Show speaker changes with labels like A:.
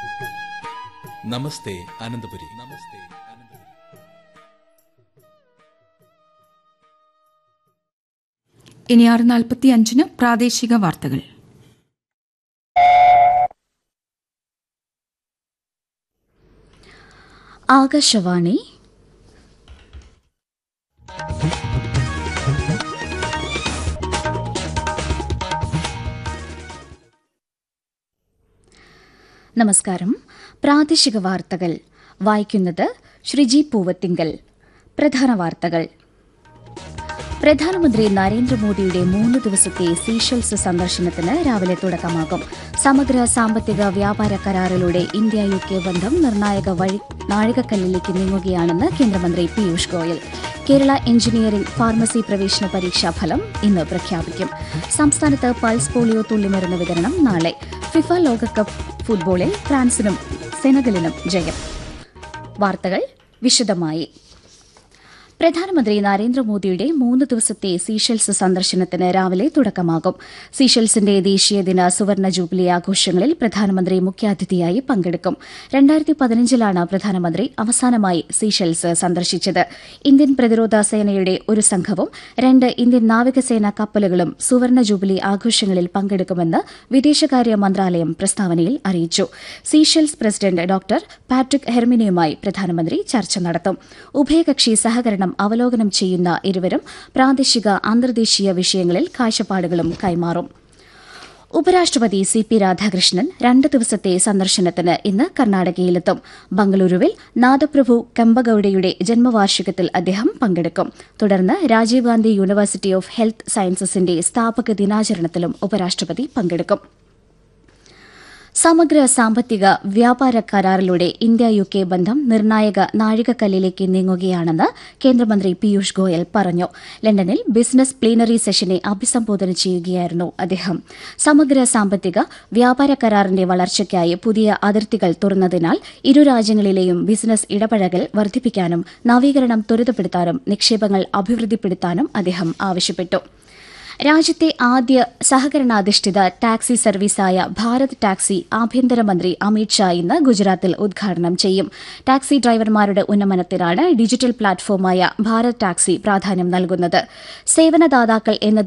A: നമസ്തേ അനന്തപുരി നമസ്തേ അനന്തപുരി
B: ഇനി ആറ് നാൽപ്പത്തി അഞ്ചിന് പ്രാദേശിക വാർത്തകൾ
C: ആകാശവാണി നമസ്കാരം പ്രാദേശിക വാർത്തകൾ വായിക്കുന്നത് ശ്രീജി പൂവത്തിങ്കൽ പ്രധാന വാർത്തകൾ പ്രധാനമന്ത്രി നരേന്ദ്രമോദിയുടെ മൂന്ന് ദിവസത്തെ സീഷൽസ് സന്ദർശനത്തിന് രാവിലെ തുടക്കമാകും സമഗ്ര സാമ്പത്തിക വ്യാപാര കരാറിലൂടെ ഇന്ത്യ യു കെ ബന്ധം നിർണായക വഴി നാഴികക്കല്ലിലേക്ക് നീങ്ങുകയാണെന്ന് കേന്ദ്രമന്ത്രി പീയൂഷ് ഗോയൽ കേരള എഞ്ചിനീയറിംഗ് ഫാർമസി പ്രവേശന പരീക്ഷാ ഫലം ഇന്ന് പ്രഖ്യാപിക്കും സംസ്ഥാനത്ത് പൾസ് പോളിയോ തുള്ളിമരുന്ന് വിതരണം നാളെ ഫിഫ ലോകകപ്പ് ഫുട്ബോളിൽ ഫ്രാൻസിനും സെനഗലിനും ജയം വാർത്തകൾ വിശദമായി പ്രധാനമന്ത്രി നരേന്ദ്രമോദിയുടെ മൂന്ന് ദിവസത്തെ സീഷെൽസ് സന്ദർശനത്തിന് രാവിലെ തുടക്കമാകും സീഷെൽസിന്റെ ദേശീയ ദിന സുവർണ ജൂബിലി ആഘോഷങ്ങളിൽ പ്രധാനമന്ത്രി മുഖ്യാതിഥിയായി പങ്കെടുക്കും രണ്ടായിരത്തി പതിനഞ്ചിലാണ് പ്രധാനമന്ത്രി അവസാനമായി സീഷെൽസ് സന്ദർശിച്ചത് ഇന്ത്യൻ പ്രതിരോധ സേനയുടെ ഒരു സംഘവും രണ്ട് ഇന്ത്യൻ നാവികസേന കപ്പലുകളും സുവർണ ജൂബിലി ആഘോഷങ്ങളിൽ പങ്കെടുക്കുമെന്ന് വിദേശകാര്യ മന്ത്രാലയം പ്രസ്താവനയിൽ അറിയിച്ചു സീഷെൽസ് പ്രസിഡന്റ് ഡോക്ടർ പാട്രിക് ഹെർമിനിയുമായി പ്രധാനമന്ത്രി ചർച്ച നടത്തും ഉഭയകക്ഷി സഹകരണം അവലോകനം ചെയ്യുന്ന ഇരുവരും പ്രാദേശിക അന്തർദേശീയ വിഷയങ്ങളിൽ കാഴ്ചപ്പാടുകളും കൈമാറും ഉപരാഷ്ട്രപതി സി പി രാധാകൃഷ്ണൻ രണ്ട് ദിവസത്തെ സന്ദർശനത്തിന് ഇന്ന് കർണാടകയിലെത്തും ബംഗളൂരുവിൽ നാദപ്രഭു കെമ്പഗൌഡയുടെ ജന്മവാർഷികത്തിൽ അദ്ദേഹം പങ്കെടുക്കും തുടർന്ന് Rajiv Gandhi university of health സയൻസസിന്റെ സ്ഥാപക ദിനാചരണത്തിലും ഉപരാഷ്ട്രപതി പങ്കെടുക്കും സമഗ്ര സാമ്പത്തിക വ്യാപാര കരാറിലൂടെ ഇന്ത്യ യു കെ ബന്ധം നിർണായക നാഴികക്കല്ലിലേക്ക് നീങ്ങുകയാണെന്ന് കേന്ദ്രമന്ത്രി പീയൂഷ് ഗോയൽ പറഞ്ഞു ലണ്ടനിൽ ബിസിനസ് പ്ലീനറി സെഷനെ അഭിസംബോധന ചെയ്യുകയായിരുന്നു അദ്ദേഹം സമഗ്ര സാമ്പത്തിക വ്യാപാര കരാറിന്റെ വളർച്ചയ്ക്കായി പുതിയ അതിർത്തികൾ തുറന്നതിനാൽ ഇരു രാജ്യങ്ങളിലെയും ബിസിനസ് ഇടപഴകൽ വർദ്ധിപ്പിക്കാനും നവീകരണം ത്വരിതപ്പെടുത്താനും നിക്ഷേപങ്ങൾ അഭിവൃദ്ധിപ്പെടുത്താനും അദ്ദേഹം ആവശ്യപ്പെട്ടു രാജ്യത്തെ ആദ്യ സഹകരണാധിഷ്ഠിത ടാക്സി സർവീസായ ഭാരത് ടാക്സി ആഭ്യന്തരമന്ത്രി അമിത് ഷാ ഇന്ന് ഗുജറാത്തിൽ ഉദ്ഘാടനം ചെയ്യും ടാക്സി ഡ്രൈവർമാരുടെ ഉന്നമനത്തിനാണ് ഡിജിറ്റൽ പ്ലാറ്റ്ഫോമായ ഭാരത് ടാക്സി പ്രാധാന്യം നൽകുന്നത് സേവനദാതാക്കൾ എന്ന